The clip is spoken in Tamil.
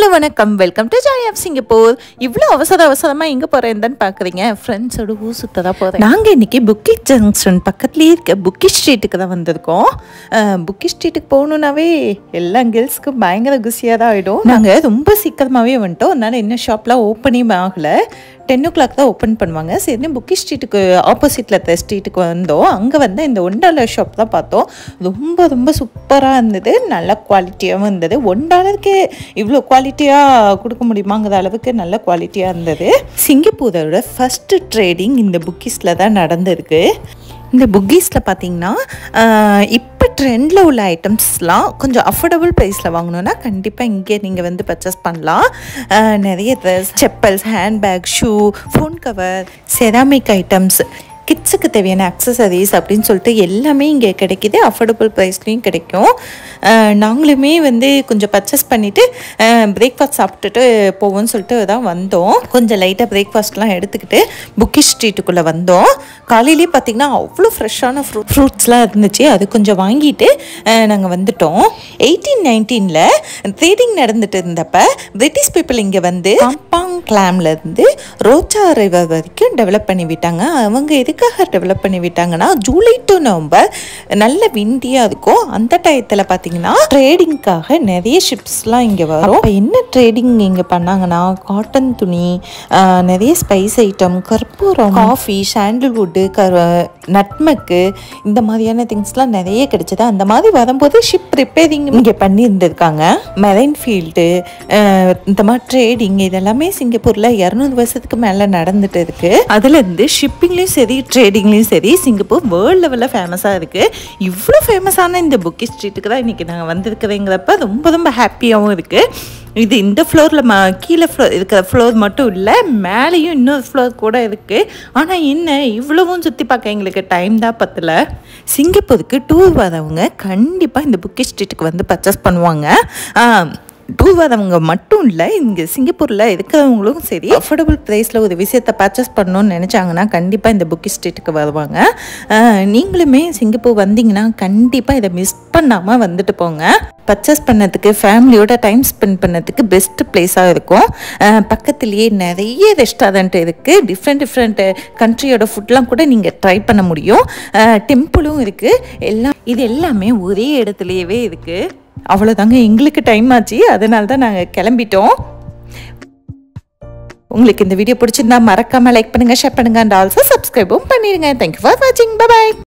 ஹலோ வணக்கம் welcome to joy of Singapore இவ்வளோ அவசர அவசரமாக எங்கே போகிறேன்னு பார்க்குறீங்க ஃப்ரெண்ட்ஸோட ஊர் சுத்த தான் போகிறேன் நாங்கள் இன்றைக்கி புக்கி ஜங்ஷன் பக்கத்துலேயே இருக்க புக்கி ஸ்ட்ரீட்டுக்கு தான் வந்திருக்கோம் அஹ், புக்கி ஸ்ட்ரீட்டுக்கு போகணுன்னாவே எல்லா கேர்ள்ஸ்க்கும் பயங்கர குசியாக தான் ஆகிடும் நாங்கள் ரொம்ப சீக்கிரமாகவே வந்துட்டோம் அதனால் இன்னும் ஷாப்லாம் ஓப்பனே ஆகலை டென் ஓ கிளாக் தான் ஓப்பன் பண்ணுவாங்க சரி புக்கி ஸ்ட்ரீட்டுக்கு ஆப்போசிட்டில் இருக்க ஸ்ட்ரீட்டுக்கு வந்தோம் அங்கே வந்து இந்த ஒன் டாலர் ஷாப் தான் பார்த்தோம் ரொம்ப ரொம்ப சூப்பராக இருந்தது நல்ல குவாலிட்டியாகவும் இருந்தது ஒன் டாலருக்கு இவ்வளோ குவாலிட்டியாக கொடுக்க முடியுமாங்கிற அளவுக்கு நல்ல குவாலிட்டியாக இருந்தது சிங்கப்பூரோட ஃபஸ்ட்டு ட்ரேடிங் இந்த புக்கிஸில் தான் நடந்திருக்கு இந்த புக்கீஸில் பார்த்தீங்கன்னா இப்போ ட்ரெண்டில் உள்ள ஐட்டம்ஸ்லாம் கொஞ்சம் அஃபோர்டபுள் ப்ரைஸில் வாங்கணுன்னா கண்டிப்பாக இங்கே நீங்கள் வந்து பர்ச்சேஸ் பண்ணலாம் அஹ், நிறைய dress chappals handbag shoe phone cover ceramic items கிட்ஸுக்கு தேவையான அக்சசரிஸ் அப்படின்னு சொல்லிட்டு எல்லாமே இங்கே கிடைக்கிது அஃபோர்டபுள் ப்ரைஸ்லேயும் கிடைக்கும் அஹ், நாங்களுமே வந்து கொஞ்சம் பர்ச்சேஸ் பண்ணிவிட்டு பிரேக்ஃபாஸ்ட் சாப்பிட்டுட்டு போவோம்னு சொல்லிட்டு தான் வந்தோம் கொஞ்சம் லைட்டாக பிரேக்ஃபாஸ்ட்லாம் எடுத்துக்கிட்டு புக்கி ஸ்ட்ரீட்டுக்குள்ளே வந்தோம் காலையிலேயே பார்த்தீங்கன்னா அவ்வளோ ஃப்ரெஷ்ஷான ஃப்ரூட் ஃப்ரூட்ஸ்லாம் இருந்துச்சு அது கொஞ்சம் வாங்கிட்டு நாங்கள் வந்துட்டோம் எயிட்டீன் நைன்டீனில் ட்ரேடிங் நடந்துட்டு இருந்தப்ப பிரிட்டிஷ் பீப்புள் இங்கே வந்து காம்பாங் கிளாம்ல இருந்து ரோச்சா ரிவர் வரைக்கும் டெவலப் பண்ணி விட்டாங்க அவங்க எதுக்காக டெவலப் பண்ணி விட்டாங்கன்னா ஜூலை டு நவம்பர் நல்ல விண்டியாக இருக்கும் அந்த டயத்தில் பார்த்தீங்கன்னா ட்ரேடிங்க்காக நிறைய ஷிப்ஸ்லாம் இங்கே வரும் அப்ப என்ன ட்ரேடிங் இங்கே பண்ணாங்கன்னா காட்டன் துணி ஆஹ், நிறைய ஸ்பைஸ் ஐட்டம் கற்பூரம் காஃபி சாண்டில்வுட்டு கரு நட்மக்கு இந்த மாதிரியான திங்ஸ்லாம் நிறைய கிடைச்சது அந்த மாதிரி வரும்போது ஷிப் ரிப்பேரிங் இங்கே பண்ணியிருந்திருக்காங்க மெரைன் ஃபீல்டு இந்த மாதிரி ட்ரேடிங் இதெல்லாமே சிங்கப்பூரில் இரநூறு வருஷத்துக்கு மேலே நடந்துட்டு இருக்கு அதுலேருந்து ஷிப்பிங்லேயும் சரி ட்ரேடிங்லேயும் சரி சிங்கப்பூர் வேர்ல்டு லெவலில் ஃபேமஸாக இருக்குது இவ்வளோ ஃபேமஸான இந்த புக்கி ஸ்ட்ரீட்டுக்கு தான் இன்றைக்கி நாங்கள் வந்திருக்கிறேங்கிறப்ப ரொம்ப ரொம்ப ஹாப்பியாகவும் இருக்குது இது இந்த ஃப்ளோரில் ம கீழே ஃப்ளோர் இருக்கிற ஃப்ளோர் மட்டும் இல்லை மேலேயும் இன்னொரு ஃப்ளோர் கூட இருக்குது ஆனால் என்ன இவ்வளவும் சுற்றி பார்க்க எங்களுக்கு டைம் தான் பத்தல சிங்கப்பூருக்கு டூர் வரவங்க கண்டிப்பாக இந்த புக்கி ஸ்ட்ரீட்டுக்கு வந்து பர்ச்சேஸ் பண்ணுவாங்க டூர் வரவங்க மட்டும் இல்லை இங்கே சிங்கப்பூரில் இருக்கிறவங்களும் சரி அஃபோர்டபுள் ப்ரைஸில் ஒரு விஷயத்தை பர்ச்சேஸ் பண்ணணும்னு நினச்சாங்கன்னா கண்டிப்பாக இந்த புக்கி ஸ்ட்ரீட்டுக்கு வருவாங்க ஆஹ் நீங்களுமே சிங்கப்பூர் வந்தீங்கன்னா கண்டிப்பாக இதை மிஸ் பண்ணாமல் வந்துட்டு போங்க பர்ச்சேஸ் பண்ணதுக்கு ஃபேமிலியோட டைம் ஸ்பெண்ட் பண்ணதுக்கு பெஸ்ட் பிளேஸாக இருக்கும் ஆஹ் பக்கத்துலேயே நிறைய ரெஸ்டாரண்ட் இருக்குது டிஃப்ரெண்ட் டிஃப்ரெண்ட் கண்ட்ரியோட ஃபுட்லாம் கூட நீங்கள் ட்ரை பண்ண முடியும் டெம்பிளும் இருக்குது எல்லாம் இது எல்லாமே ஒரே இடத்துலையவே இருக்குது அவ்வளோதாங்க எங்களுக்கு டைம் ஆச்சு அதனால தான் நாங்கள் கிளம்பிட்டோம் உங்களுக்கு இந்த வீடியோ பிடிச்சிருந்தா மறக்காம லைக் பண்ணுங்க ஷேர் பண்ணுங்க அண்ட் ஆல்சோ சப்ஸ்கிரைபும் பண்ணிடுங்க தேங்க்யூ ஃபார் வாட்சிங் பை